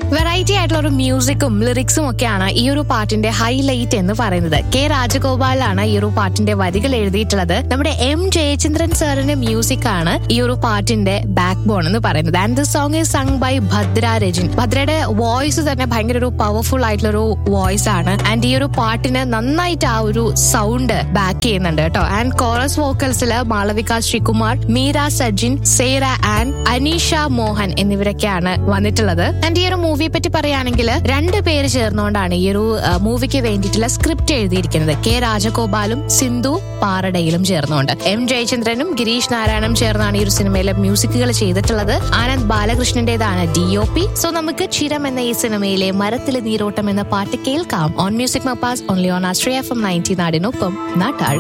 variety ആയിട്ടുള്ള ഒരു മ്യൂസിക്കും ലിറിക്സും ഒക്കെയാണ് ഈ ഒരു പാട്ടിന്റെ ഹൈലൈറ്റ് എന്ന് പറയുന്നത് കെ രാജഗോപാലാണ് ഈ ഒരു പാട്ടിന്റെ വരികൾ എഴുതിയിട്ടുള്ളത് നമ്മുടെ എം ജയചന്ദ്രൻ സാറിന്റെ മ്യൂസിക് ആണ് ഈ ഒരു പാട്ടിന്റെ ബാക്ക് ബോൺ എന്ന് പറയുന്നത് and the song is sung by Bhadra Rajin ഭദ്രയുടെ വോയിസ് തന്നെ ഭയങ്കര ഒരു പവർഫുൾ ആയിട്ടുള്ള ഒരു വോയിസ് ആണ് ആൻഡ് ഈ ഒരു പാട്ടിന് നന്നായിട്ട് ആ ഒരു സൗണ്ട് ബാക്ക് ചെയ്യുന്നുണ്ട് കേട്ടോ ആൻഡ് കോറസ് വോക്കൽസില് മാളവിക ശ്രീകുമാർ മീര സജിൻ സേര ആൻഡ് അനീഷ മോഹൻ എന്നിവരൊക്കെയാണ് വന്നിട്ടുള്ളത് ആൻഡ് ഈ ഒരു മൂവിയെ പറ്റി പറയുകയാണെങ്കിൽ രണ്ട് പേര് ചേർന്നുകൊണ്ടാണ് ഈ ഒരു മൂവിക്ക് വേണ്ടിയിട്ടുള്ള സ്ക്രിപ്റ്റ് എഴുതിയിരിക്കുന്നത് കെ രാജഗോപാലും സിന്ധു പാറടയിലും ചേർന്നുകൊണ്ട് എം ജയചന്ദ്രനും ഗിരീഷ് നാരായണനും ചേർന്നാണ് ഈ ഒരു സിനിമയിലെ മ്യൂസിക്കുകൾ ചെയ്തിട്ടുള്ളത് ആനന്ദ് ബാലകൃഷ്ണന്റേതാണ് ഡി ഒ പി സോ നമുക്ക് ചിരം എന്ന ഈ സിനിമയിലെ മരത്തിലെ നീരോട്ടം എന്ന പാട്ട് കേൾക്കാം ഓൺ മ്യൂസിക് മപ്പാസ് ഓൺലി ഓൺ ആസ്ട്രിയ എഫ് എം നയൻറ്റി നാടിനൊപ്പം നാട്ടാൾ